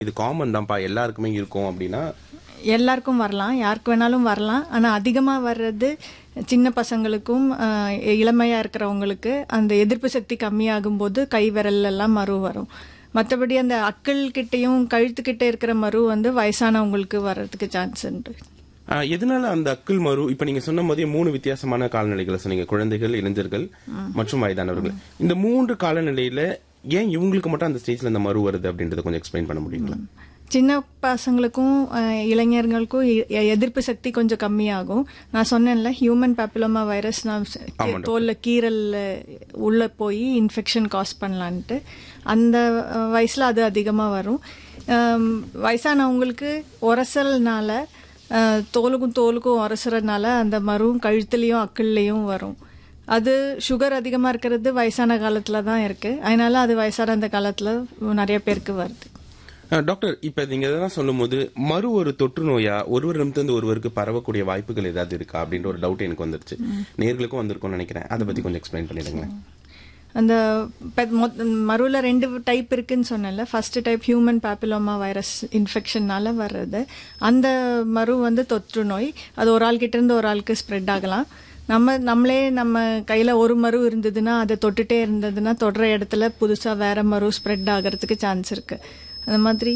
இது காமன் தான்ப்பா எல்லாருக்குமே இருக்கும் அப்படின்னா எல்லாருக்கும் வரலாம் யாருக்கு வேணாலும் வரலாம் ஆனால் அதிகமாக வர்றது சின்ன பசங்களுக்கும் ஆஹ், இளமையா இருக்கிறவங்களுக்கு அந்த எதிர்ப்பு சக்தி கம்மியாகும் போது கை விரல்ல எல்லாம் மறு வரும் மற்றபடி அந்த அக்கள் கிட்டேயும் கழுத்துக்கிட்ட இருக்கிற மறு வந்து வயசானவங்களுக்கு வர்றதுக்கு சான்ஸ் உண்டு ஆஹ், எதனால அந்த அக்குள் மறு இப்ப நீங்க சொன்ன போதே மூணு வித்தியாசமான காலநிலைகளை சொன்னீங்க குழந்தைகள் இளைஞர்கள் மற்றும் வயதானவர்கள் இந்த மூன்று காலநிலையில ஏன் இவங்களுக்கு மட்டும் அந்த ஸ்டேஜ்ல இந்த மறு வருது அப்படின்றத கொஞ்சம் எக்ஸ்பிளைன் பண்ண முடியுங்களா சின்ன பசங்களுக்கும் அஹ், இளைஞர்களுக்கும் எ- எதிர்ப்பு சக்தி கொஞ்சம் கம்மியாகும் நான் சொன்னேன்ல ஹியூமன் பேப்பிலோமா வைரஸ் நான் தோல்ல கீரல் உள்ள போய் இன்ஃபெக்ஷன் காஸ் பண்ணலான்ட்டு அந்த அஹ், வயசுல அது அதிகமா வரும் அம், வயசானவங்களுக்கு உரசல்னால அஹ், தோலுக்கும் தோலுக்கும் உரசுறதுனால அந்த மரும் கழுத்துலயும் அக்கள்லையும் வரும் அது சுகர் அதிகமா இருக்கிறது வயசான காலத்துல தான் இருக்கு அதனால அது வயசான அந்த காலத்துல நிறைய பேருக்கு வருது ஆஹ், டாக்டர் இப்ப நீங்க இதெல்லாம் சொல்லும்போது மறு ஒரு தொற்று நோயா ஒருவரிடமிருந்து ஒருவருக்கு பரவக்கூடிய வாய்ப்புகள் ஏதாவது இருக்கா அப்படின்ற ஒரு டவுட் எனக்கு வந்துருச்சு நேர்களுக்கும் வந்திருக்கும்னு நினைக்கிறேன் அதை பத்தி கொஞ்சம் எக்ஸ்பிளைன் பண்ணிடுங்களேன் அந்த பெ- மொத்- மருவில் ரெண்டு டைப் இருக்குன்னு சொன்னேன்ல first type human papilloma virus இன்ஃபெக்ஷன்னால வர்றது அந்த மரு வந்து தொற்று நோய் அது ஒரு ஆள் கிட்ட இருந்து ஒரு ஆளுக்கு ஸ்ப்ரெட் ஆகலாம் நம்ம நம்மளே நம்ம கையில் ஒரு மரு இருந்ததுன்னா அதை தொட்டுட்டே இருந்ததுன்னா தொடுற இடத்துல புதுசாக வேற மரு ஸ்ப்ரெட் ஆகிறதுக்கு சான்ஸ் இருக்கு அந்த மாதிரி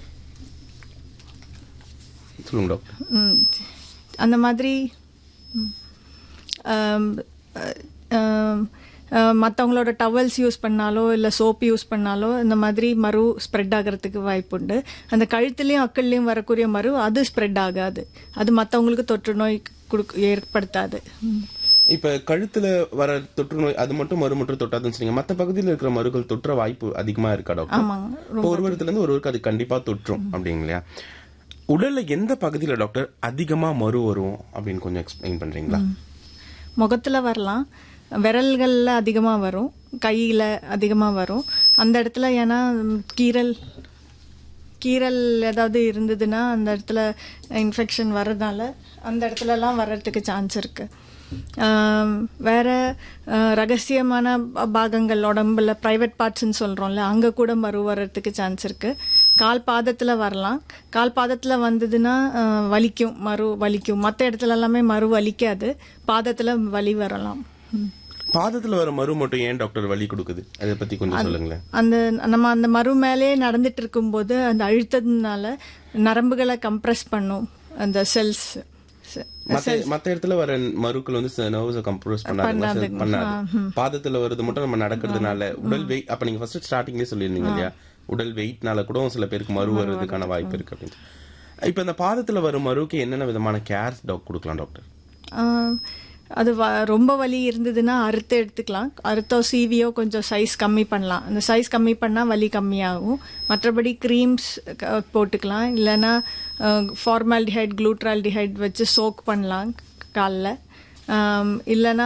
சொல்லுங்க டாக்டர் ம், அந்த மாதிரி ம், ஆம், ஆம், ஆம், மத்தவங்களோட டவல்ஸ் யூஸ் பண்ணாலோ இல்லை சோப் யூஸ் பண்ணாலோ இந்த மாதிரி மரு ஸ்ப்ரெட் ஆகிறதுக்கு வாய்ப்புண்டு அந்த கழுத்துலேயும் அக்கள்லையும் வரக்கூடிய மரு அது ஸ்ப்ரெட் ஆகாது அது மற்றவங்களுக்கு தொற்று நோய் கொடுக்க ஏற்படுத்தாது ம். இப்ப கழுத்துல வர தொற்று நோய் அது மட்டும் மறு மட்டும் தொட்டாதுன்னு சொன்னீங்க மத்த பகுதியில் இருக்கிற மருகள் தொற்ற வாய்ப்பு அதிகமா இருக்கா டாக்டர் ஆமாங்க இப்போ ஒருவரத்துல இருந்து ஒருவருக்கு அது கண்டிப்பா தொற்றும் அப்படிங்க இல்லையா உடல்ல எந்த பகுதியில டாக்டர் அதிகமா மறு வரும் அப்படின்னு கொஞ்சம் எக்ஸ்பிளைன் பண்றீங்களா முகத்துல வரலாம் விரல்கள்ல அதிகமா வரும் கையில அதிகமா வரும் அந்த இடத்துல ஏன்னா ம், கீறல் கீறல் ஏதாவது இருந்ததுன்னா அந்த இடத்துல இன்ஃபெக்ஷன் வர்றதுனால அந்த இடத்துலலாம் வர்றதுக்கு சான்ஸ் இருக்கு ஆம், வேற அஹ், ரகசியமான ப- பாகங்கள் உடம்புல ப்ரைவேட் பார்ட்ஸ்ன்னு சொல்றோம்ல அங்க கூட மறு வர்றதுக்கு சான்ஸ் இருக்கு கால் பாதத்துல வரலாம் கால் பாதத்துல வந்ததுன்னா அஹ், வலிக்கும் மறு வலிக்கும் மற்ற இடத்துல எல்லாமே மறு வலிக்காது பாதத்துல வலி வரலாம் ம். பாதத்துல வர மறு மட்டும் ஏன் டாக்டர் வலி கொடுக்குது அதை பத்தி கொஞ்சம் சொல்லுங்களேன் அந்த நம்ம அந்த மறு மேலே நடந்துட்டு இருக்கும்போது அந்த அழுத்தத்தினால நரம்புகளை கம்ப்ரஸ் பண்ணும் அந்த செல்ஸ் மத்த மத்த இடத்துல வர மருக்கள் வந்து நர்வஸ் கம்ப்ரஸ் பண்ணாது பண்ணாது பாதத்துல வருது மட்டும் நம்ம நடக்கிறதுனால உடல் வெயிட் அப்ப நீங்க ஃபர்ஸ்ட் ஸ்டார்டிங்லயே சொல்லியிருந்தீங்க இல்லையா உடல் வெயிட்னால கூட சில பேருக்கு மறு வர்றதுக்கான வாய்ப்பு இருக்கு அப்படின்னு இப்ப இந்த பாதத்துல வரும் மருவுக்கு என்னென்ன விதமான கேர் டாக் கொடுக்கலாம் டாக்டர் ஆஹ், அது வ- ரொம்ப வலி இருந்ததுன்னா அறுத்து எடுத்துக்கலாம் அறுத்தோ சீவியோ கொஞ்சம் சைஸ் கம்மி பண்ணலாம் அந்த சைஸ் கம்மி பண்ணால் வலி கம்மியாகும் மற்றபடி க்ரீம்ஸ் போட்டுக்கலாம் இல்லைன்னா ஃபார்மால்டிஹைட் குளூட்ரால்டிஹைட் வச்சு சோக் பண்ணலாம் காலில் இல்லைன்னா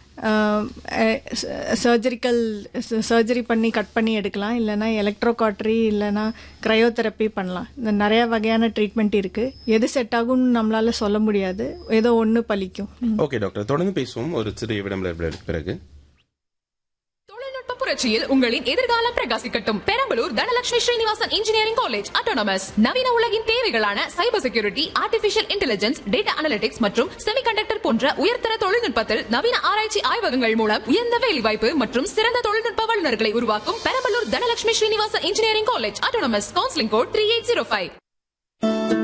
சர்ஜரிக்கல் சர்ஜரி பண்ணி கட் பண்ணி எடுக்கலாம் இல்லைன்னா எலக்ட்ரோகாட்ரி இல்லைன்னா கிரையோதெரப்பி பண்ணலாம் இந்த நிறைய வகையான ட்ரீட்மெண்ட் இருக்கு எது செட் ஆகும்னு நம்மளால சொல்ல முடியாது ஏதோ ஒன்று பலிக்கும் ஓகே டாக்டர் தொடர்ந்து பேசுவோம் ஒரு சிறிய விடம்பல பிறகு தொழில்நுட்ப புரட்சியில் உங்களின் எதிர்காலம் பிரகாசிக்கட்டும் Perambalur Dhanalakshmi Srinivasan engineering college autonomous நவீன உலகின் தேவைகளான cyber security artificial intelligence data analytics மற்றும் செமிகண்டக்டர் போன்ற உயர்தர தொழில்நுட்பத்தில் நவீன ஆராய்ச்சி ஆய்வகங்கள் மூலம் உயர்ந்த வேலைவாய்ப்பு மற்றும் சிறந்த தொழில்நுட்ப வல்லுநர்களை உருவாக்கும் Perambalur Dhanalakshmi Srinivasan engineering college autonomous counselling code three eight zero five